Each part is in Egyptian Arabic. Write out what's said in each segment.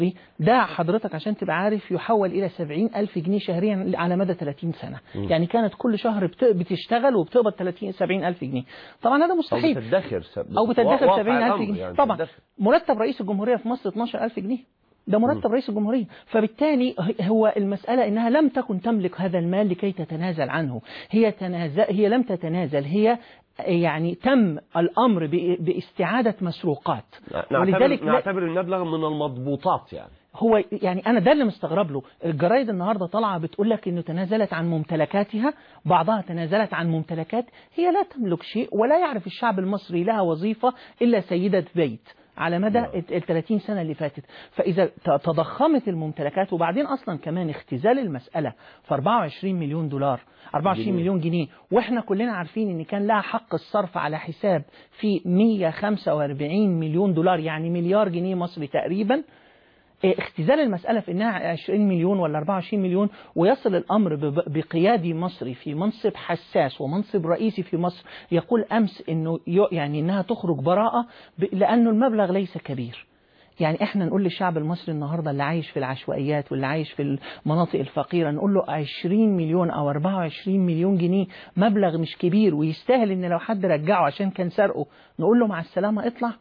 ده حضرتك عشان تبقى عارف يحول إلى 70 ألف جنيه شهريا على مدى 30 سنة يعني كانت كل شهر بت- بتشتغل وبتقبض 30 70 ألف جنيه طبعا هذا أو مستحيل بتدخر سب- أو بتدخل واقع 70 ألف الأمر جنيه يعني طبعا بتدخر. مرتب رئيس الجمهورية في مصر 12 ألف جنيه ده مرتب رئيس الجمهورية فبالتالي هو المسألة إنها لم تكن تملك هذا المال لكي تتنازل عنه هي تنازل هي لم تتنازل هي يعني تم الأمر ب- باستعادة مسروقات نعتبر, ولذلك لا- نعتبر المبلغ من المضبوطات يعني هو يعني انا ده اللي مستغرب له الجرايد النهارده طالعه بتقول لك انه تنازلت عن ممتلكاتها بعضها تنازلت عن ممتلكات هي لا تملك شيء ولا يعرف الشعب المصري لها وظيفه الا سيده بيت على مدى ال 30 سنة اللي فاتت فإذا ت- تضخمت الممتلكات وبعدين أصلا كمان اختزال المسألة في 24 مليون دولار 24 جنيه. مليون جنيه واحنا كلنا عارفين ان كان لها حق الصرف على حساب في 145 مليون دولار يعني مليار جنيه مصري تقريبا إيه، اختزال المسألة في إنها 20 مليون ولا 24 مليون ويصل الأمر ب- بقيادي مصري في منصب حساس ومنصب رئيسي في مصر يقول أمس إنه ي- يعني إنها تخرج براءة ب- لأنه المبلغ ليس كبير يعني احنا نقول للشعب المصري النهارده اللي عايش في العشوائيات واللي عايش في المناطق الفقيره نقول له 20 مليون او 24 مليون جنيه مبلغ مش كبير ويستاهل ان لو حد رجعه عشان كان سرقه نقول له مع السلامه اطلع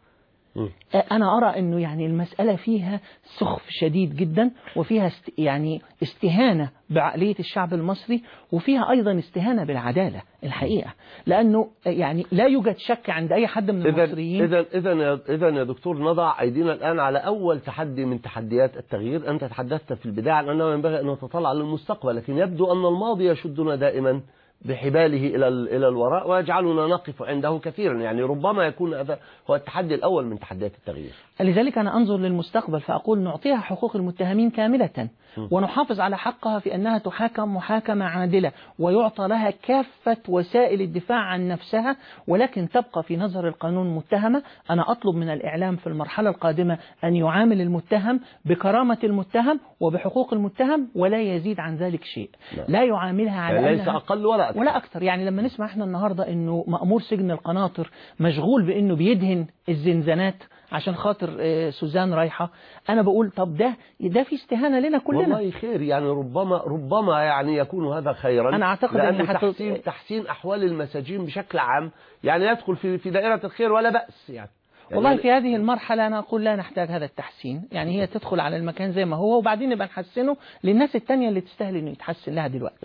أنا أرى أنه يعني المسألة فيها سخف شديد جدا وفيها است يعني استهانة بعقلية الشعب المصري وفيها أيضا استهانة بالعدالة الحقيقة لأنه يعني لا يوجد شك عند أي حد من إذا المصريين إذا إذا يا- إذا يا دكتور نضع أيدينا الآن على أول تحدي من تحديات التغيير أنت تحدثت في البداية عن أنه ينبغي أن نتطلع للمستقبل لكن يبدو أن الماضي يشدنا دائما بحباله إلى ال- إلى الوراء ويجعلنا نقف عنده كثيرا يعني ربما يكون هذا هو التحدي الأول من تحديات التغيير لذلك أنا أنظر للمستقبل فأقول نعطيها حقوق المتهمين كاملة ونحافظ على حقها في أنها تحاكم محاكمة عادلة ويعطى لها كافة وسائل الدفاع عن نفسها ولكن تبقى في نظر القانون متهمة أنا أطلب من الإعلام في المرحلة القادمة أن يعامل المتهم بكرامة المتهم وبحقوق المتهم ولا يزيد عن ذلك شيء لا. لا يعاملها على يعني ليس أنها أقل ولا أكثر ولا أكثر يعني لما نسمع احنا النهاردة انه مأمور سجن القناطر مشغول بانه بيدهن الزنزانات عشان خاطر آه، سوزان رايحة انا بقول طب ده ده في استهانة لنا كلنا والله خير يعني ربما ربما يعني يكون هذا خيرا أنا أعتقد لأن إن حت- تحسين تحسين أحوال المساجين بشكل عام يعني يدخل في في دائرة الخير ولا بأس يعني والله يعني في هذه المرحلة أنا أقول لا نحتاج هذا التحسين يعني هي تدخل على المكان زي ما هو وبعدين نبقى نحسنه للناس التانية اللي تستاهل انه يتحسن لها دلوقتي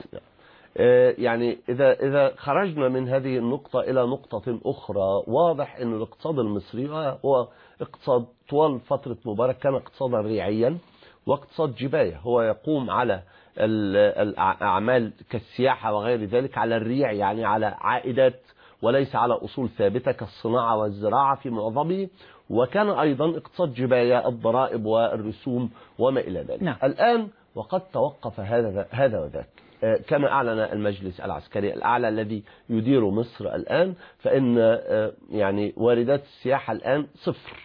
آه، يعني إذا إذا خرجنا من هذه النقطة إلى نقطة أخرى واضح أن الاقتصاد المصري هو اقتصاد طوال فترة مبارك كان اقتصادا ريعيا واقتصاد جباية هو يقوم على ال- الأعمال كالسياحة وغير ذلك على الريع يعني على عائدات وليس على أصول ثابتة كالصناعة والزراعة في معظمه وكان أيضا اقتصاد جباية الضرائب والرسوم وما إلى ذلك نعم. الآن وقد توقف هذا هذا وذاك آه، كما أعلن المجلس العسكري الأعلى الذي يدير مصر الآن فإن آه، يعني واردات السياحة الآن صفر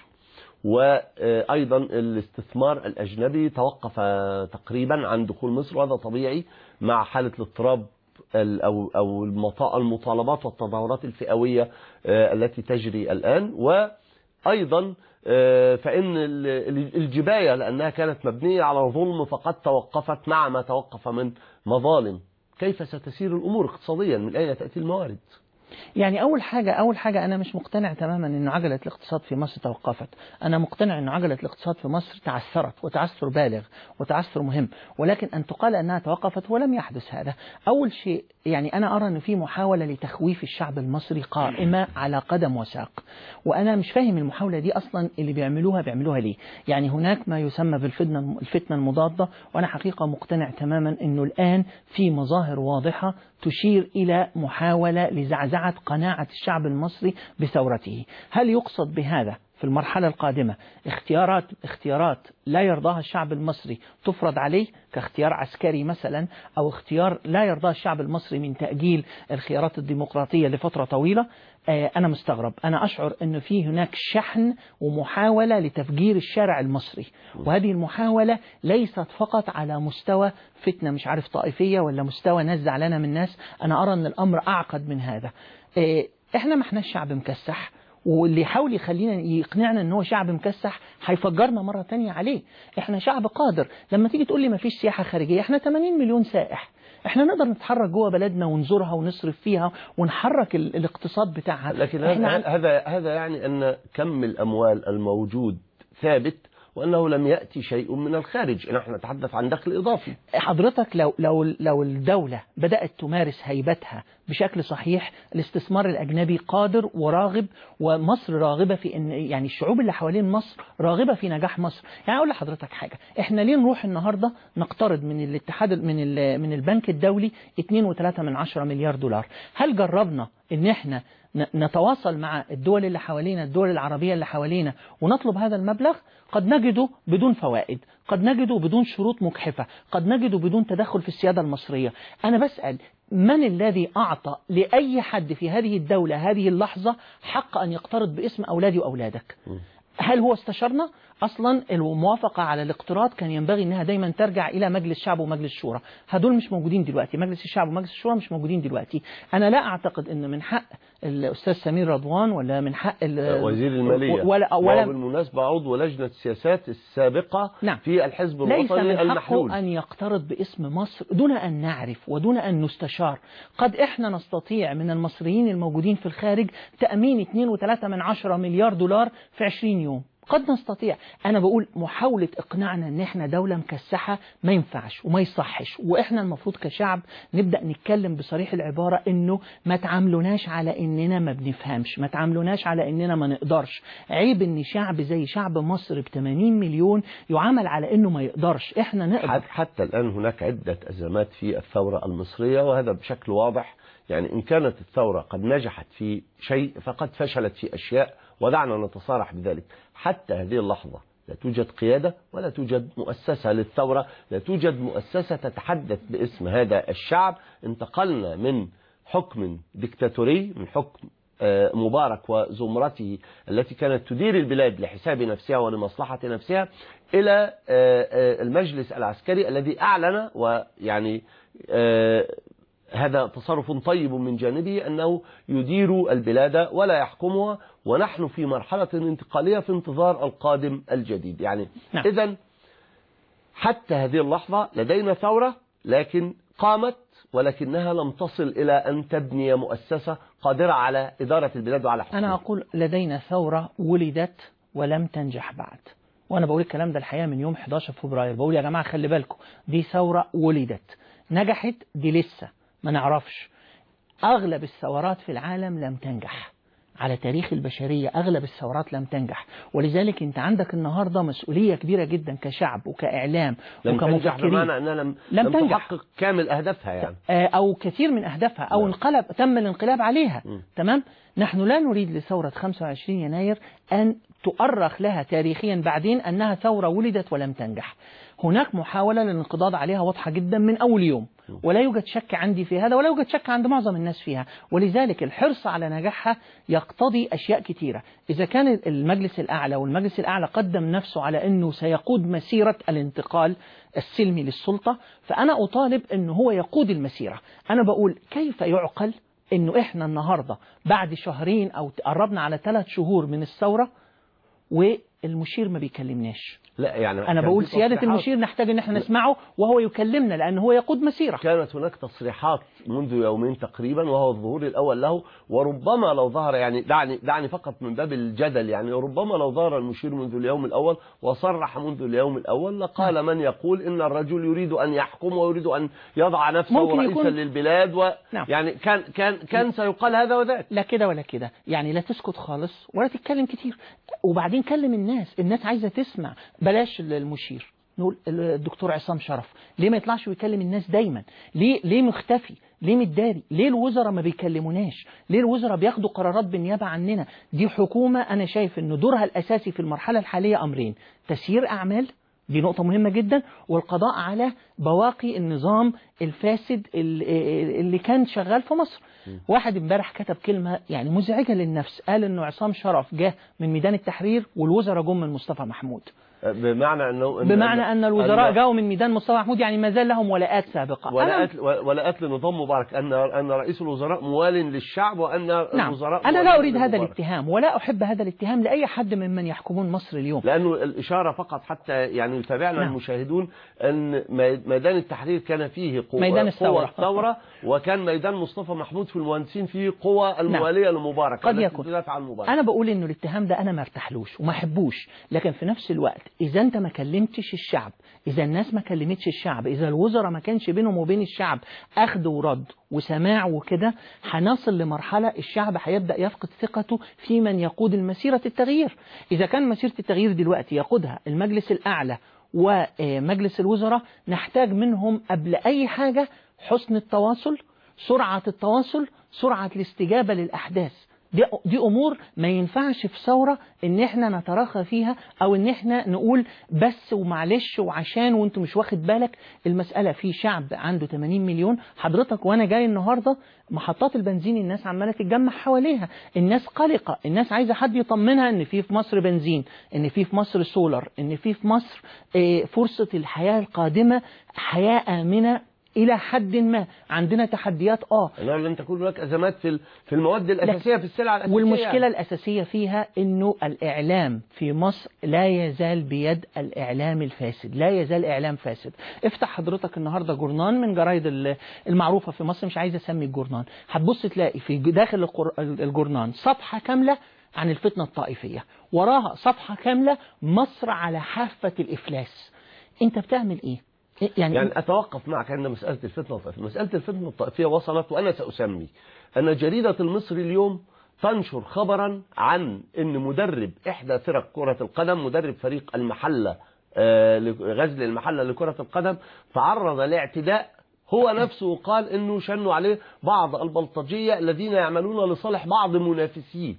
وأيضا الاستثمار الأجنبي توقف تقريبا عن دخول مصر وهذا طبيعي مع حالة الاضطراب ال- أو أو المطا- المطالبات والتظاهرات الفئوية آه، التي تجري الآن وأيضا آه، فإن ال- ال- الجباية لأنها كانت مبنية على ظلم فقد توقفت مع ما توقف من مظالم كيف ستسير الأمور اقتصاديا من أين تأتي الموارد يعني أول حاجة أول حاجة أنا مش مقتنع تماما إن عجلة الاقتصاد في مصر توقفت، أنا مقتنع إن عجلة الاقتصاد في مصر تعثرت وتعثر بالغ وتعثر مهم، ولكن أن تقال أنها توقفت ولم يحدث هذا. أول شيء يعني أنا أرى إن في محاولة لتخويف الشعب المصري قائمة على قدم وساق، وأنا مش فاهم المحاولة دي أصلا اللي بيعملوها بيعملوها ليه؟ يعني هناك ما يسمى بالفتنة الفتنة المضادة، وأنا حقيقة مقتنع تماما إنه الآن في مظاهر واضحة تشير إلى محاولة لزعزعة قناعة الشعب المصري بثورته هل يقصد بهذا في المرحلة القادمة اختيارات اختيارات لا يرضاها الشعب المصري تفرض عليه كاختيار عسكري مثلا أو اختيار لا يرضاه الشعب المصري من تأجيل الخيارات الديمقراطية لفترة طويلة آه، أنا مستغرب أنا أشعر أن في هناك شحن ومحاولة لتفجير الشارع المصري وهذه المحاولة ليست فقط على مستوى فتنة مش عارف طائفية ولا مستوى ناس زعلانة من ناس أنا أرى أن الأمر أعقد من هذا آه، إحنا ما احناش شعب مكسح واللي يحاول يخلينا يقنعنا ان هو شعب مكسح هيفجرنا مرة تانية عليه احنا شعب قادر لما تيجي تقول لي ما فيش سياحة خارجية احنا 80 مليون سائح احنا نقدر نتحرك جوه بلدنا ونزورها ونصرف فيها ونحرك ال- الاقتصاد بتاعها لكن احنا هذا عن- هذا هذا يعني ان كم الاموال الموجود ثابت وانه لم ياتي شيء من الخارج نحن نتحدث عن دخل اضافي حضرتك لو لو لو الدولة بدأت تمارس هيبتها بشكل صحيح الاستثمار الأجنبي قادر وراغب ومصر راغبة في إن يعني الشعوب اللي حوالين مصر راغبة في نجاح مصر يعني أقول لحضرتك حاجة إحنا ليه نروح النهاردة نقترض من الاتحاد من ال- من البنك الدولي 2.3 من 10 مليار دولار هل جربنا إن إحنا ن- نتواصل مع الدول اللي حوالينا الدول العربية اللي حوالينا ونطلب هذا المبلغ قد نجده بدون فوائد قد نجده بدون شروط مجحفة قد نجده بدون تدخل في السيادة المصرية أنا بسأل من الذي أعطى لأي حد في هذه الدولة هذه اللحظة حق أن يقترض باسم أولادي وأولادك هل هو استشرنا؟ أصلا الموافقة على الاقتراض كان ينبغي أنها دايما ترجع إلى مجلس الشعب ومجلس الشورى هدول مش موجودين دلوقتي مجلس الشعب ومجلس الشورى مش موجودين دلوقتي أنا لا أعتقد أن من حق الأستاذ سمير رضوان ولا من حق ال- وزير الماليه ولا, وهو ولا بالمناسبه عضو لجنه السياسات السابقه نعم. في الحزب ليس الوطني من حقه المحلول أن يقترض باسم مصر دون أن نعرف ودون أن نستشار قد إحنا نستطيع من المصريين الموجودين في الخارج تأمين 2.3 من 10 مليار دولار في 20 يوم قد نستطيع أنا بقول محاولة إقناعنا أن إحنا دولة مكسحة ما ينفعش وما يصحش وإحنا المفروض كشعب نبدأ نتكلم بصريح العبارة إنه ما تعاملوناش على إننا ما بنفهمش ما تعاملوناش على إننا ما نقدرش عيب إن شعب زي شعب مصر ب 80 مليون يعامل على إنه ما يقدرش إحنا نقدر حت- حتى الآن هناك عدة أزمات في الثورة المصرية وهذا بشكل واضح يعني إن كانت الثورة قد نجحت في شيء فقد فشلت في أشياء ودعنا نتصارح بذلك حتى هذه اللحظة لا توجد قيادة ولا توجد مؤسسة للثورة لا توجد مؤسسة تتحدث باسم هذا الشعب انتقلنا من حكم ديكتاتوري من حكم آه، مبارك وزمرته التي كانت تدير البلاد لحساب نفسها ولمصلحة نفسها إلى آه، آه، المجلس العسكري الذي أعلن ويعني آه، هذا تصرف طيب من جانبه أنه يدير البلاد ولا يحكمها ونحن في مرحلة انتقالية في انتظار القادم الجديد يعني نعم. إذا حتى هذه اللحظة لدينا ثورة لكن قامت ولكنها لم تصل إلى أن تبني مؤسسة قادرة على إدارة البلاد وعلى حكمها أنا أقول لدينا ثورة ولدت ولم تنجح بعد وأنا بقول الكلام ده الحقيقة من يوم 11 فبراير بقول يا جماعة خلي بالكم دي ثورة ولدت نجحت دي لسه ما نعرفش أغلب الثورات في العالم لم تنجح على تاريخ البشرية أغلب الثورات لم تنجح ولذلك أنت عندك النهاردة مسؤولية كبيرة جدا كشعب وكإعلام لم تنجح وكمفكرين بمعنى أنها لم, لم لم تنجح. تحقق كامل أهدافها يعني آه، أو كثير من أهدافها أو نعم. انقلب تم الانقلاب عليها م. تمام نحن لا نريد لثورة 25 يناير أن تؤرخ لها تاريخيا بعدين أنها ثورة ولدت ولم تنجح هناك محاولة للانقضاض عليها واضحة جدا من أول يوم ولا يوجد شك عندي في هذا ولا يوجد شك عند معظم الناس فيها ولذلك الحرص على نجاحها يقتضي أشياء كثيرة إذا كان المجلس الأعلى والمجلس الأعلى قدم نفسه على أنه سيقود مسيرة الانتقال السلمي للسلطة فأنا أطالب أنه هو يقود المسيرة أنا بقول كيف يعقل أنه إحنا النهاردة بعد شهرين أو قربنا على ثلاث شهور من الثورة والمشير ما بيكلمناش لا يعني أنا كان بقول في سيادة تصريحات- المشير نحتاج أن احنا نسمعه وهو يكلمنا لأن هو يقود مسيرة كانت هناك تصريحات منذ يومين تقريبا وهو الظهور الأول له وربما لو ظهر يعني دعني دعني فقط من باب الجدل يعني ربما لو ظهر المشير منذ اليوم الأول وصرح منذ اليوم الأول لقال من يقول إن الرجل يريد أن يحكم ويريد أن يضع نفسه ممكن رئيسا يكون- للبلاد و نعم. يعني كان كان كان سيقال هذا وذاك لا كده ولا كده يعني لا تسكت خالص ولا تتكلم كتير وبعدين كلم الناس الناس عايزة تسمع بلاش المشير نقول الدكتور عصام شرف ليه ما يطلعش ويكلم الناس دايما ليه ليه مختفي ليه متداري ليه الوزراء ما بيكلموناش ليه الوزراء بياخدوا قرارات بالنيابة عننا دي حكومة أنا شايف أنه دورها الأساسي في المرحلة الحالية أمرين تسيير أعمال دي نقطة مهمة جدا والقضاء على بواقي النظام الفاسد ال- اللي كان شغال في مصر واحد امبارح كتب كلمة يعني مزعجة للنفس قال انه عصام شرف جه من ميدان التحرير والوزراء جم من مصطفى محمود بمعنى انه بمعنى ان الوزراء جاءوا من ميدان مصطفى محمود يعني ما زال لهم ولاءات سابقه ولاءات ولاءات لنظام مبارك ان ان رئيس الوزراء موال للشعب وان نعم. الوزراء انا لا اريد هذا الاتهام ولا احب هذا الاتهام لاي حد ممن يحكمون مصر اليوم لانه الاشاره فقط حتى يعني يتابعنا نعم. المشاهدون ان ميدان التحرير كان فيه قوة ميدان الثورة. قوة الثوره وكان ميدان مصطفى محمود في المهندسين فيه قوة المواليه لمبارك قد التي يكون. تدافع عن مبارك انا بقول انه الاتهام ده انا ما ارتاحلوش وما احبوش لكن في نفس الوقت اذا انت ما كلمتش الشعب اذا الناس ما كلمتش الشعب اذا الوزراء ما كانش بينهم وبين الشعب اخذ ورد وسماع وكده هنصل لمرحله الشعب هيبدا يفقد ثقته في من يقود المسيره التغيير اذا كان مسيره التغيير دلوقتي يقودها المجلس الاعلى ومجلس الوزراء نحتاج منهم قبل اي حاجه حسن التواصل سرعه التواصل سرعه الاستجابه للاحداث دي, دي امور ما ينفعش في ثوره ان احنا نتراخى فيها او ان احنا نقول بس ومعلش وعشان وانت مش واخد بالك المساله في شعب عنده 80 مليون حضرتك وانا جاي النهارده محطات البنزين الناس عماله تتجمع حواليها الناس قلقه الناس عايزه حد يطمنها ان في في مصر بنزين ان في في مصر سولار ان في في مصر آه، فرصه الحياه القادمه حياه امنه الى حد ما عندنا تحديات اه انه لن تكون هناك ازمات في ال- في المواد الاساسيه في السلع الاساسيه والمشكلة الأساسية فيها أنه الإعلام في مصر لا يزال بيد الإعلام الفاسد لا يزال إعلام فاسد افتح حضرتك النهاردة جورنان من جرايد ال- المعروفة في مصر مش عايز أسمي الجورنان هتبص تلاقي في داخل القر- الجورنان صفحة كاملة عن الفتنة الطائفية وراها صفحة كاملة مصر على حافة الإفلاس أنت بتعمل إيه؟ يعني, يعني اتوقف معك عند مساله الفتنه الطائفيه، مساله الفتنه الطائفيه وصلت وانا ساسمي ان جريده المصري اليوم تنشر خبرا عن ان مدرب احدى فرق كره القدم مدرب فريق المحله آه، غزل المحله لكره القدم تعرض لاعتداء هو نفسه قال انه شنوا عليه بعض البلطجيه الذين يعملون لصالح بعض منافسيه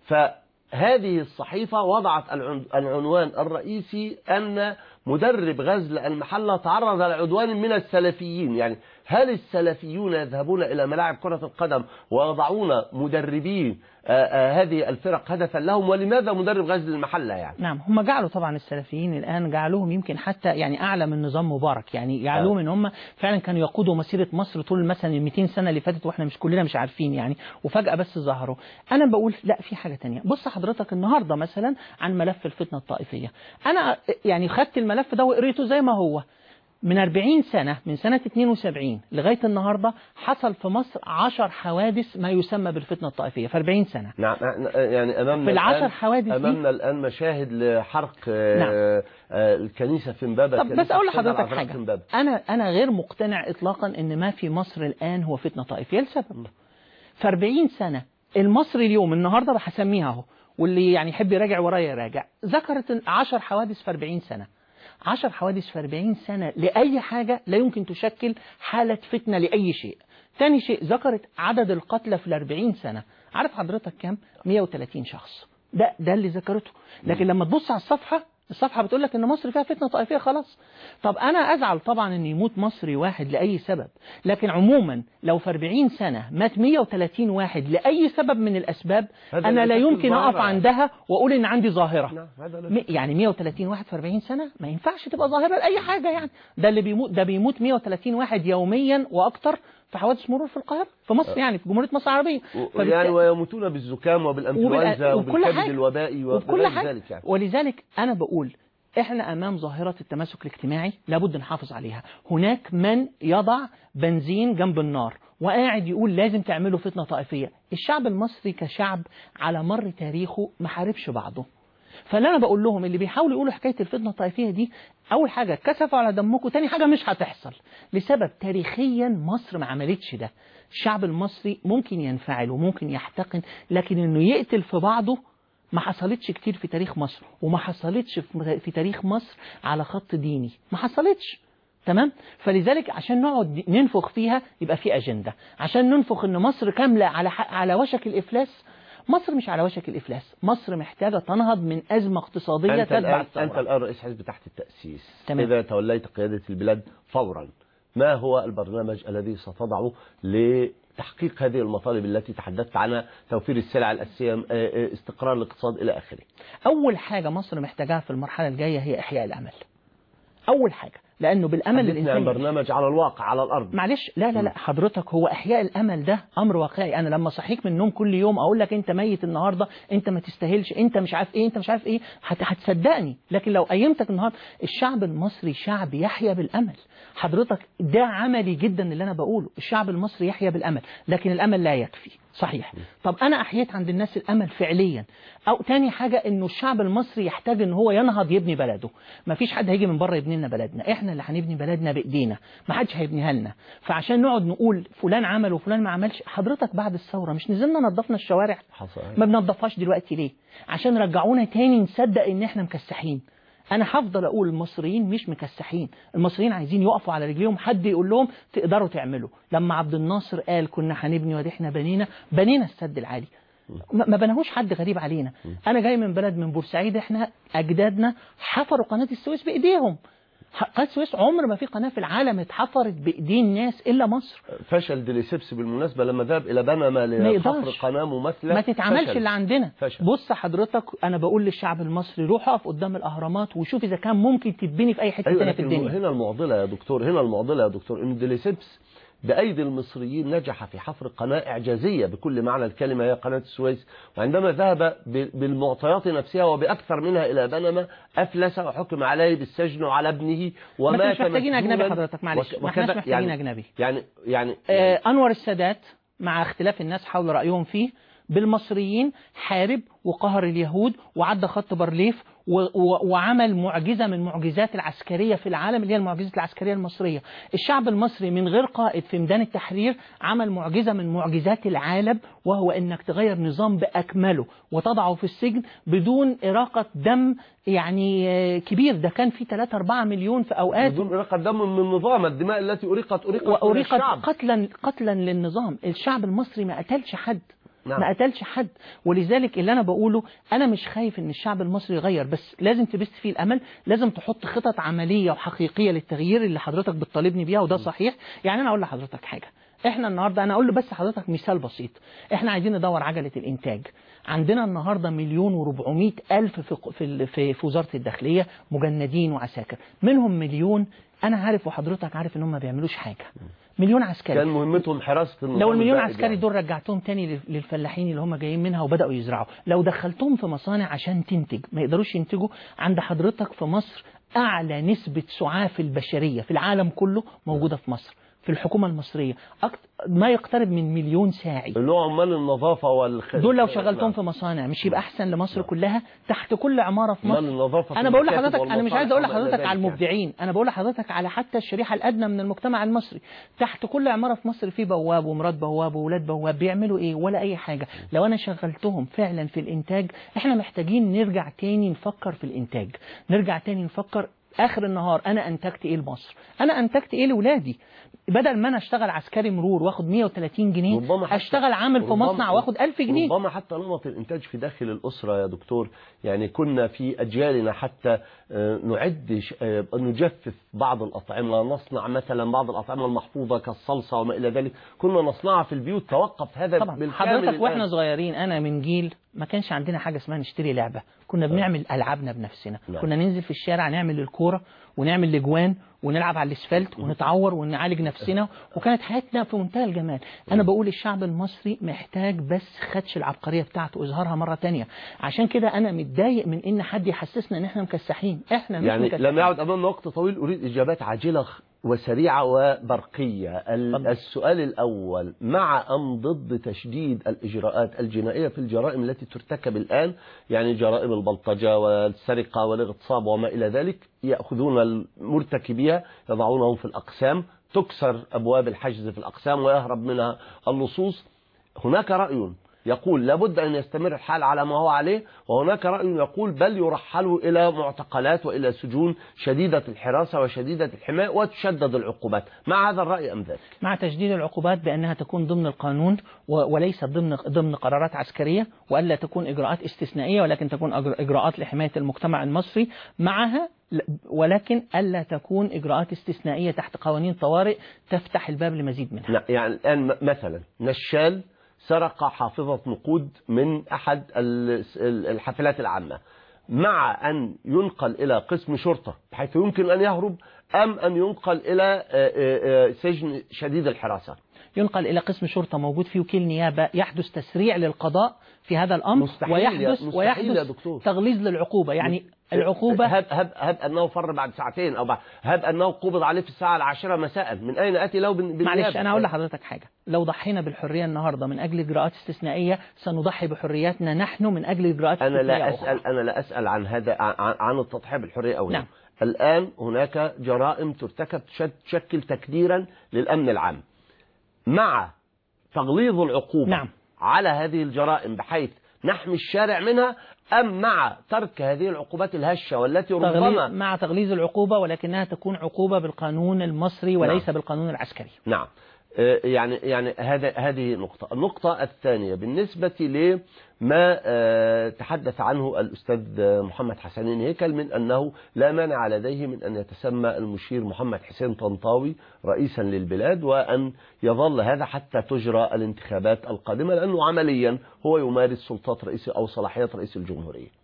فهذه الصحيفه وضعت العن- العنوان الرئيسي ان مدرب غزل المحله تعرض لعدوان من السلفيين يعني هل السلفيون يذهبون الى ملاعب كره القدم ويضعون مدربين آه، آه، هذه الفرق هدفا لهم ولماذا مدرب غزل المحله يعني نعم هم جعلوا طبعا السلفيين الآن جعلوهم يمكن حتى يعني أعلى من نظام مبارك يعني جعلوهم إن هم فعلا كانوا يقودوا مسيرة مصر طول مثلا ال 200 سنة اللي فاتت وإحنا مش كلنا مش عارفين يعني وفجأة بس ظهروا أنا بقول لا في حاجة تانية بص حضرتك النهاردة مثلا عن ملف الفتنة الطائفية أنا يعني خدت الملف ده وقريته زي ما هو من 40 سنة من سنة 72 لغاية النهاردة حصل في مصر 10 حوادث ما يسمى بالفتنة الطائفية في 40 سنة نعم يعني امامنا في العشر الآن حوادث دي- امامنا الان مشاهد لحرق آه، نعم. آه، الكنيسه في امبابه طب كنيسة بس اقول السيدة لحضرتك العذراء حاجه في إمبابة. انا انا غير مقتنع اطلاقا ان ما في مصر الان هو فتنه طائفيه لسبب في 40 سنه المصري اليوم النهارده هسميها اهو واللي يعني يحب يراجع ورايا يراجع ذكرت 10 حوادث في 40 سنه 10 حوادث في 40 سنه لاي حاجه لا يمكن تشكل حاله فتنه لاي شيء تاني شيء ذكرت عدد القتلى في ال 40 سنه عارف حضرتك كام 130 شخص ده ده اللي ذكرته لكن لما تبص على الصفحه الصفحه بتقول لك ان مصر فيها فتنه طائفيه خلاص طب انا ازعل طبعا ان يموت مصري واحد لاي سبب لكن عموما لو في 40 سنه مات 130 واحد لاي سبب من الاسباب هذا انا لا يشكل يمكن اقف ظاهرة. عندها واقول ان عندي ظاهره نعم هذا لا م- يعني 130 واحد في 40 سنة ما ينفعش تبقى ظاهرة لأي حاجة يعني ده اللي بيموت ده بيموت 130 واحد يوميا وأكتر في حوادث مرور في القاهرة في مصر يعني في جمهورية مصر العربية و- يعني ويموتون بالزكام وبالانفلونزا وبال- وبكل وبالكبد حاجة. الوبائي وبكل وغير حاجة ذلك يعني ولذلك أنا بقول احنا امام ظاهرة التماسك الاجتماعي لابد نحافظ عليها هناك من يضع بنزين جنب النار وقاعد يقول لازم تعملوا فتنة طائفية الشعب المصري كشعب على مر تاريخه ما حاربش بعضه فاللي انا بقول لهم اللي بيحاولوا يقولوا حكايه الفتنه الطائفيه دي اول حاجه كسفوا على دمكم تاني حاجه مش هتحصل لسبب تاريخيا مصر ما عملتش ده الشعب المصري ممكن ينفعل وممكن يحتقن لكن انه يقتل في بعضه ما حصلتش كتير في تاريخ مصر وما حصلتش في في تاريخ مصر على خط ديني ما حصلتش تمام فلذلك عشان نقعد ننفخ فيها يبقى في اجنده عشان ننفخ ان مصر كامله على ح- على وشك الافلاس مصر مش على وشك الافلاس مصر محتاجه تنهض من ازمه اقتصاديه انت تتبع الان الثوره انت الان رئيس حزب تحت التاسيس تمام. اذا توليت قياده البلاد فورا ما هو البرنامج الذي ستضعه تحقيق هذه المطالب التي تحدثت عنها توفير السلع الأساسية آه، آه، استقرار الاقتصاد إلى آخره اول حاجه مصر محتاجاها في المرحله الجايه هي احياء الامل اول حاجه لانه بالامل حدثنا عن الانسان برنامج على الواقع على الأرض معلش لا لا لا حضرتك هو احياء الامل ده امر واقعي انا لما صحيك من النوم كل يوم اقول لك انت ميت النهارده انت ما تستاهلش انت مش عارف ايه انت مش عارف ايه هت- هتصدقني لكن لو قيمتك النهارده الشعب المصري شعب يحيا بالامل حضرتك ده عملي جدا اللي انا بقوله الشعب المصري يحيا بالامل لكن الامل لا يكفي صحيح طب انا احييت عند الناس الامل فعليا او تاني حاجه انه الشعب المصري يحتاج ان هو ينهض يبني بلده ما فيش حد هيجي من بره يبني لنا بلدنا احنا اللي هنبني بلدنا بايدينا ما حدش هيبنيها لنا فعشان نقعد نقول فلان عمل وفلان ما عملش حضرتك بعد الثوره مش نزلنا نظفنا الشوارع حصل ما بننضفهاش دلوقتي ليه عشان رجعونا تاني نصدق ان احنا مكسحين انا هفضل اقول المصريين مش مكسحين المصريين عايزين يقفوا على رجليهم حد يقول لهم تقدروا تعملوا لما عبد الناصر قال كنا هنبني وادي احنا بنينا بنينا السد العالي ما ما بناهوش حد غريب علينا انا جاي من بلد من بورسعيد احنا اجدادنا حفروا قناه السويس بايديهم ح- قناه السويس عمر ما في قناه في العالم اتحفرت بايدين ناس الا مصر فشل ديليسيبس بالمناسبة لما ذهب إلى بنما لحفر يقدرش. قناة مماثلة ما تتعملش فشل. اللي عندنا فشل. بص حضرتك انا بقول للشعب المصري روح اقف قدام الاهرامات وشوف اذا كان ممكن تتبني في اي حته أيوة تانية في لكن الدنيا هنا المعضلة يا دكتور هنا المعضلة يا دكتور إن ديليسيبس بأيدي المصريين نجح في حفر قناة إعجازية بكل معنى الكلمة هي قناة السويس وعندما ذهب ب- بالمعطيات نفسها وبأكثر منها إلى بنما أفلس وحكم عليه بالسجن وعلى ابنه ومات مش محتاجين مسجونا أجنبي حضرتك، معلش. وك- ما احناش وكذا- محتاجين يعني أجنبي. يعني يعني, آه يعني انور السادات مع اختلاف الناس حول رايهم فيه بالمصريين حارب وقهر اليهود وعدى خط بارليف و و وعمل معجزه من معجزات العسكريه في العالم اللي هي المعجزه العسكريه المصريه الشعب المصري من غير قائد في ميدان التحرير عمل معجزه من معجزات العالم وهو انك تغير نظام باكمله وتضعه في السجن بدون اراقه دم يعني آه، كبير ده كان في 3 4 مليون في اوقات بدون إراقة دم من النظام الدماء التي أريقت أريقت من وأريقت الشعب قتلا قتلا للنظام الشعب المصري ما قتلش حد نعم. ما قتلش حد ولذلك اللي انا بقوله انا مش خايف ان الشعب المصري يغير بس لازم تبث فيه الامل لازم تحط خطط عمليه وحقيقيه للتغيير اللي حضرتك بتطالبني بيها وده صحيح يعني انا اقول لحضرتك حاجه احنا النهارده انا اقول له بس حضرتك مثال بسيط احنا عايزين ندور عجله الانتاج عندنا النهارده مليون و400 الف في في ال- في في وزاره الداخليه مجندين وعساكر منهم مليون انا عارف وحضرتك عارف ان هم ما بيعملوش حاجه مليون عسكري كان مهمتهم حراسة النظام لو المليون البائد عسكري يعني. دول رجعتهم تاني لل- للفلاحين اللي هم جايين منها وبداوا يزرعوا لو دخلتهم في مصانع عشان تنتج ما يقدروش ينتجوا عند حضرتك في مصر اعلى نسبه سعاف البشريه في العالم كله موجوده في مصر في الحكومه المصريه أكت... ما يقترب من مليون ساعي اللي هو عمال النظافة والخ... دول لو شغلتهم في مصانع مش يبقى احسن لمصر كلها تحت كل عماره في عمال مصر النظافة في انا بقول المكاتب لحضرتك انا مش عايز والمصالح اقول وما إلى لحضرتك ذلك على يعني. المبدعين انا بقول لحضرتك على حتى الشريحه الادنى من المجتمع المصري تحت كل عماره في مصر في بواب ومرات بواب وولاد بواب بيعملوا ايه ولا اي حاجه لو انا شغلتهم فعلا في الانتاج احنا محتاجين نرجع تاني نفكر في الانتاج نرجع تاني نفكر اخر النهار انا انتجت ايه لمصر انا انتجت ايه لاولادي بدل ما انا اشتغل عسكري مرور واخد 130 جنيه ربما حتى- اشتغل عامل في ربما- مصنع واخد 1000 جنيه ربما حتى نمط الإنتاج في داخل الأسرة يا دكتور يعني كنا في أجيالنا حتى آه، نعد ش- آه، نجفف بعض الأطعمة نصنع مثلا بعض الأطعمة المحفوظة كالصلصة وما إلى ذلك كنا نصنعها في البيوت توقف هذا طبعا بالكامل حضرتك الآن. واحنا صغيرين انا من جيل ما كانش عندنا حاجه اسمها نشتري لعبه كنا بنعمل العابنا بنفسنا نعم. كنا ننزل في الشارع نعمل الكوره ونعمل الاجوان ونلعب على الاسفلت ونتعور ونعالج نفسنا وكانت حياتنا في منتهى الجمال انا بقول الشعب المصري محتاج بس خدش العبقريه بتاعته اظهارها مره تانية عشان كده انا متضايق من ان حد يحسسنا ان احنا مكسحين احنا مش يعني مكسحين لم يعد أمامنا وقت طويل أريد إجابات عاجلة وسريعة وبرقية ال- اتفضل. السؤال الأول مع أم ضد تشديد الإجراءات الجنائية في الجرائم التي ترتكب الآن يعني جرائم البلطجة والسرقة والاغتصاب وما إلى ذلك يأخذون المرتكبيها يضعونهم في الأقسام تكسر أبواب الحجز في الأقسام ويهرب منها اللصوص هناك رأي يقول لابد أن يستمر الحال على ما هو عليه وهناك رأي يقول بل يرحلوا إلى معتقلات وإلى سجون شديدة الحراسة وشديدة الحماية وتشدد العقوبات مع هذا الرأي أم ذاك مع تجديد العقوبات بأنها تكون ضمن القانون و- وليست ضمن ضمن قرارات عسكرية وألا تكون إجراءات استثنائية ولكن تكون أجر- إجراءات لحماية المجتمع المصري معها ل- ولكن ألا تكون إجراءات استثنائية تحت قوانين طوارئ تفتح الباب لمزيد منها لا، يعني الآن م- مثلا نشال سرق حافظة نقود من أحد ال- ال- الحافلات العامة مع أن ينقل إلى قسم شرطة بحيث يمكن أن يهرب أم أن ينقل إلى آه، آه، آه، سجن شديد الحراسة ينقل إلى قسم شرطة موجود فيه وكيل نيابة يحدث تسريع للقضاء في هذا الأمر مستحيل يا- ويحدث مستحيل يا ويحدث دكتور. تغليظ للعقوبة يعني العقوبة هب, هب, هب أنه فر بعد ساعتين أو بعد هب أنه قبض عليه في الساعة العاشرة مساء من أين أتي له بال- بالنيابة معلش أنا أقول لحضرتك حاجة لو ضحينا بالحرية النهاردة من أجل إجراءات استثنائية سنضحي بحرياتنا نحن من أجل إجراءات أنا استثنائية لا أخرى. أسأل أنا لا أسأل عن هذا عن, عن التضحية بالحرية أو لا نعم. الآن هناك جرائم ترتكب تشد- تشكل تكديرا للأمن العام مع تغليظ العقوبة نعم. على هذه الجرائم بحيث نحمي الشارع منها أم مع ترك هذه العقوبات الهشة والتي تغليظ ربما مع تغليظ العقوبة ولكنها تكون عقوبة بالقانون المصري وليس بالقانون العسكري نعم آه، يعني يعني هذا هذه نقطة، النقطة الثانية بالنسبة لما آه، تحدث عنه الأستاذ محمد حسنين هيكل من أنه لا مانع لديه من أن يتسمى المشير محمد حسين طنطاوي رئيسا للبلاد وأن يظل هذا حتى تجرى الانتخابات القادمة لأنه عمليا هو يمارس سلطات رئيس أو صلاحيات رئيس الجمهورية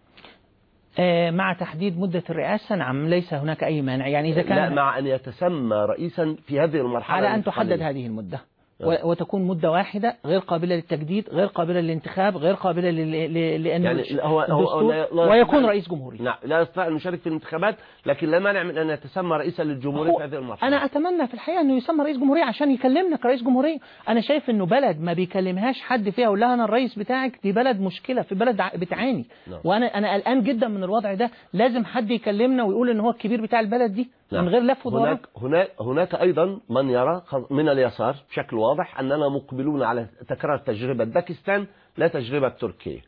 آه، مع تحديد مدة الرئاسة نعم ليس هناك أي مانع يعني إذا لا كان مع أن يتسمى رئيسا في هذه المرحلة على أن تحدد الانتقالية. هذه المدة آه. و- وتكون مدة واحدة غير قابلة للتجديد غير قابلة للانتخاب غير قابلة لل- ل- لأن يعني هو- هو- الدستور لا- لا ويكون يستطيع- رئيس جمهوري نعم لا يستطيع أن يشارك في الانتخابات لكن لا مانع من أن يتسمى رئيسا للجمهورية هو- في هذه المرحلة أنا أتمنى في الحقيقة أنه يسمى رئيس جمهورية عشان يكلمنا كرئيس جمهورية أنا شايف أنه بلد ما بيكلمهاش حد فيها يقول لها أنا الرئيس بتاعك دي بلد مشكلة في بلد ع- بتعاني نعم. وأنا أنا قلقان جدا من الوضع ده لازم حد يكلمنا ويقول إن هو الكبير بتاع البلد دي نعم. من غير لف ودوران هناك هناك هناك ايضا من يرى خ- من اليسار بشكل واضح اننا مقبلون على تكرار تجربه باكستان لا تجربه تركيا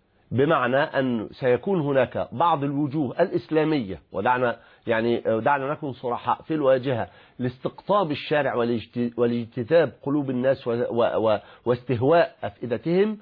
بمعنى ان سيكون هناك بعض الوجوه الاسلاميه ودعنا يعني دعنا نكون صرحاء في الواجهه لاستقطاب الشارع والاجت- والاجتذاب قلوب الناس و- و- و- واستهواء افئدتهم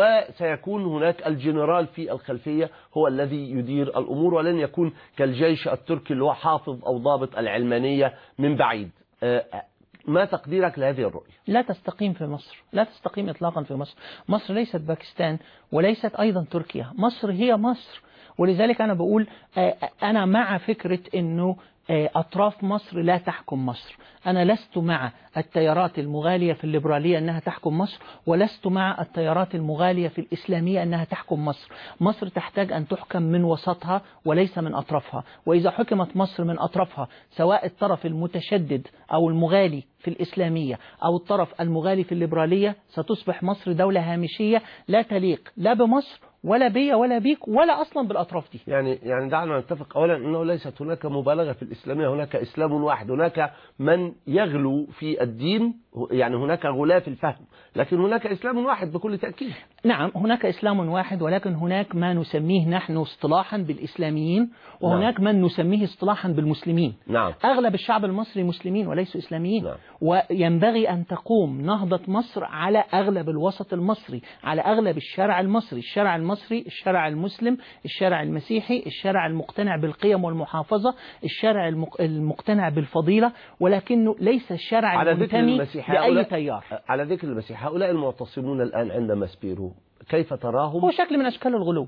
وسيكون هناك الجنرال في الخلفيه هو الذي يدير الامور ولن يكون كالجيش التركي اللي هو حافظ او ضابط العلمانيه من بعيد آه، ما تقديرك لهذه الرؤيه؟ لا تستقيم في مصر لا تستقيم إطلاقا في مصر مصر ليست باكستان وليست أيضا تركيا مصر هي مصر ولذلك أنا بقول آه، أنا مع فكرة أنه آه، أطراف مصر لا تحكم مصر أنا لست مع التيارات المغالية في الليبرالية أنها تحكم مصر ولست مع التيارات المغالية في الإسلامية أنها تحكم مصر مصر تحتاج أن تحكم من وسطها وليس من أطرافها وإذا حكمت مصر من أطرافها سواء الطرف المتشدد أو المغالي في الإسلامية أو الطرف المغالي في الليبرالية ستصبح مصر دولة هامشية لا تليق لا بمصر ولا بي ولا بيك ولا أصلا بالأطراف دي يعني يعني دعنا نتفق اولا انه ليست هناك مبالغه في الاسلاميه هناك اسلام واحد هناك من يغلو في الدين يعني هناك غلاة في الفهم لكن هناك اسلام واحد بكل تاكيد نعم هناك إسلام واحد ولكن هناك ما نسميه نحن اصطلاحا بالإسلاميين وهناك من نسميه اصطلاحا بالمسلمين نعم أغلب الشعب المصري مسلمين وليسوا إسلاميين نعم. وينبغي أن تقوم نهضة مصر على أغلب الوسط المصري على أغلب الشارع المصري الشارع المصري الشارع المسلم الشارع المسيحي الشارع المقتنع بالقيم والمحافظة الشارع المق- المقتنع بالفضيلة ولكنه ليس الشارع على ذكر المنتمي المسيح لأي هؤلاء تيار على ذكر المسيح هؤلاء المعتصمون الان عند مسبيرو كيف هو تراهم شكل من أشكال الغلو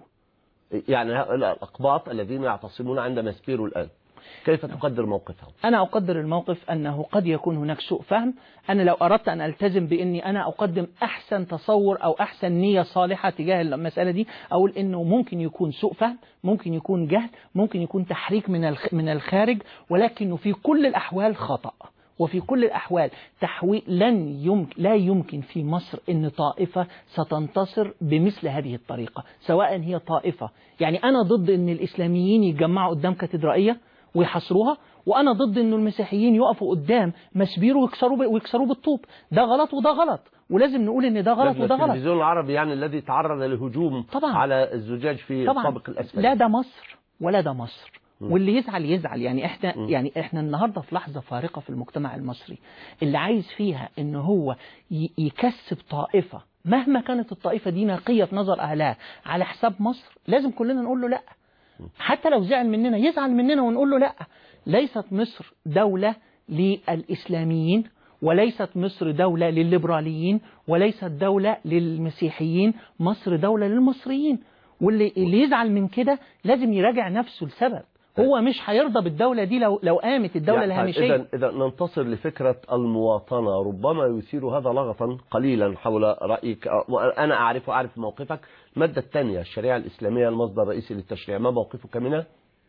يعني هؤلاء الاقباط الذين يعتصمون عند مسبيرو الان كيف تقدر موقفهم أنا أقدر الموقف أنه قد يكون هناك سوء فهم أنا لو أردت أن ألتزم بأني أنا أقدم أحسن تصور أو أحسن نية صالحة تجاه المسألة دي أقول أنه ممكن يكون سوء فهم ممكن يكون جهل ممكن يكون تحريك من الخ- من الخارج ولكنه في كل الأحوال خطأ وفي كل الأحوال تحويل لن يمكن لا يمكن في مصر أن طائفة ستنتصر بمثل هذه الطريقة سواء هي طائفة يعني أنا ضد أن الإسلاميين يتجمعوا قدام كاتدرائية ويحصروها وانا ضد انه المسيحيين يقفوا قدام مسبير ويكسروا ب- ويكسروه بالطوب ده غلط وده غلط ولازم نقول ان ده غلط لكن وده غلط التلفزيون العربي يعني الذي تعرض لهجوم طبعا. على الزجاج في طبعا الطابق الاسفل لا ده مصر ولا ده مصر م. واللي يزعل يزعل يعني احنا م. يعني احنا النهارده في لحظه فارقه في المجتمع المصري اللي عايز فيها ان هو ي- يكسب طائفه مهما كانت الطائفه دي نقيه في نظر اهلها على حساب مصر لازم كلنا نقول له لا حتى لو زعل مننا يزعل مننا ونقول له لا ليست مصر دولة للإسلاميين وليست مصر دولة للليبراليين وليست دولة للمسيحيين مصر دولة للمصريين واللي اللي يزعل من كده لازم يراجع نفسه لسبب هو مش هيرضى بالدولة دي لو لو قامت الدولة الهامشية إذا إذا ننتصر لفكرة المواطنة ربما يثير هذا لغطا قليلا حول رأيك أنا أعرف أعرف موقفك المادة الثانية الشريعة الإسلامية المصدر الرئيسي للتشريع ما موقفك منها؟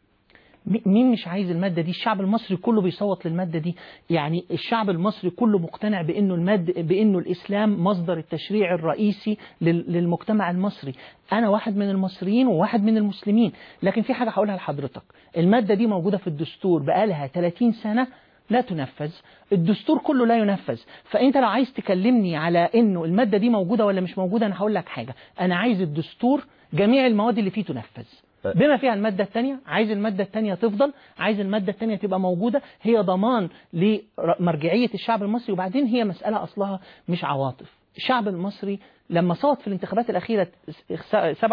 م- مين مش عايز المادة دي الشعب المصري كله بيصوت للمادة دي يعني الشعب المصري كله مقتنع بأنه الماد بأنه الإسلام مصدر التشريع الرئيسي لل- للمجتمع المصري أنا واحد من المصريين وواحد من المسلمين لكن في حاجة هقولها لحضرتك المادة دي موجودة في الدستور بقالها 30 سنة لا تنفذ الدستور كله لا ينفذ فانت لو عايز تكلمني على انه الماده دي موجوده ولا مش موجوده انا هقول لك حاجه انا عايز الدستور جميع المواد اللي فيه تنفذ بما فيها المادة الثانية عايز المادة الثانية تفضل عايز المادة الثانية تبقى موجودة هي ضمان لمرجعية الشعب المصري وبعدين هي مسألة أصلها مش عواطف الشعب المصري لما صوت في الانتخابات الأخيرة 77%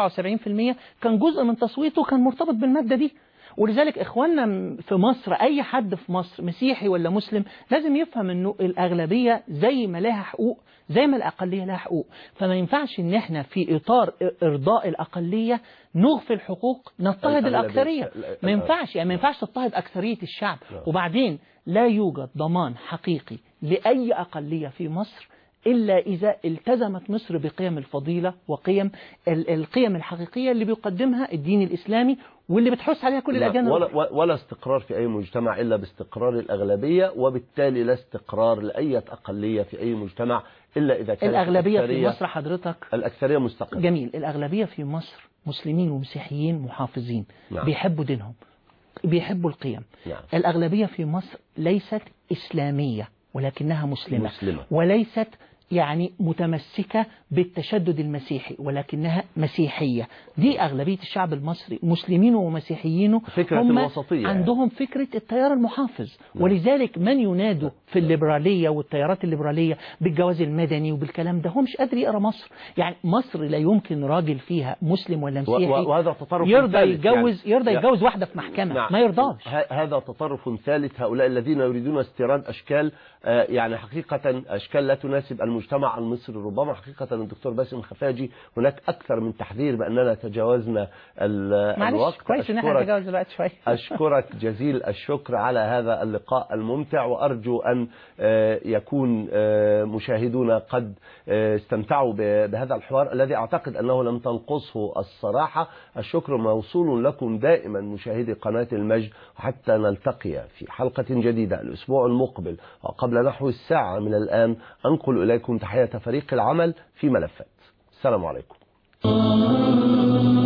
كان جزء من تصويته كان مرتبط بالمادة دي ولذلك اخواننا في مصر اي حد في مصر مسيحي ولا مسلم لازم يفهم انه الاغلبيه زي ما لها حقوق زي ما الاقليه لها حقوق فما ينفعش ان احنا في اطار ارضاء الاقليه نغفل حقوق نضطهد الأغلبية. الاكثريه ما ينفعش يعني ما ينفعش تضطهد اكثريه الشعب وبعدين لا يوجد ضمان حقيقي لاي اقليه في مصر إلا إذا التزمت مصر بقيم الفضيلة وقيم ال- القيم الحقيقية اللي بيقدمها الدين الإسلامي واللي بتحث عليها كل الأديان ولا, الأخرى. ولا- ولا استقرار في أي مجتمع إلا باستقرار الأغلبية وبالتالي لا استقرار لأي أقلية في أي مجتمع إلا إذا كانت الأغلبية في الأكثرية- مصر حضرتك الأكثرية مستقرة جميل الأغلبية في مصر مسلمين ومسيحيين محافظين نعم. بيحبوا دينهم بيحبوا القيم نعم. الأغلبية في مصر ليست إسلامية ولكنها مسلمة, مسلمة. وليست يعني متمسكة بالتشدد المسيحي ولكنها مسيحية دي أغلبية الشعب المصري مسلمين ومسيحيين فكرة هم الوسطية يعني. عندهم فكرة التيار المحافظ ولذلك من ينادوا في الليبرالية والتيارات الليبرالية بالجواز المدني وبالكلام ده هو مش قادر يقرأ مصر يعني مصر لا يمكن راجل فيها مسلم ولا و- مسيحي و- وهذا تطرف يرضى ثالث يتجوز يعني. يرضى يا- يتجوز واحدة في محكمة نعم. ما يرضاش ه- هذا تطرف ثالث هؤلاء الذين يريدون استيراد أشكال آه، يعني حقيقة أشكال لا تناسب المجتمع المصري ربما حقيقة الدكتور باسم خفاجي هناك أكثر من تحذير بأننا تجاوزنا ال- معلش الوقت كويس ان احنا أشكرك نتجاوز الوقت شوية أشكرك جزيل الشكر على هذا اللقاء الممتع وأرجو أن آه، يكون آه، مشاهدونا قد آه، استمتعوا ب- بهذا الحوار الذي أعتقد أنه لم تنقصه الصراحة الشكر موصول لكم دائما مشاهدي قناة المجد وحتى نلتقي في حلقة جديدة الأسبوع المقبل وقبل نحو الساعة من الآن أنقل إليكم تحية فريق العمل في ملفات السلام عليكم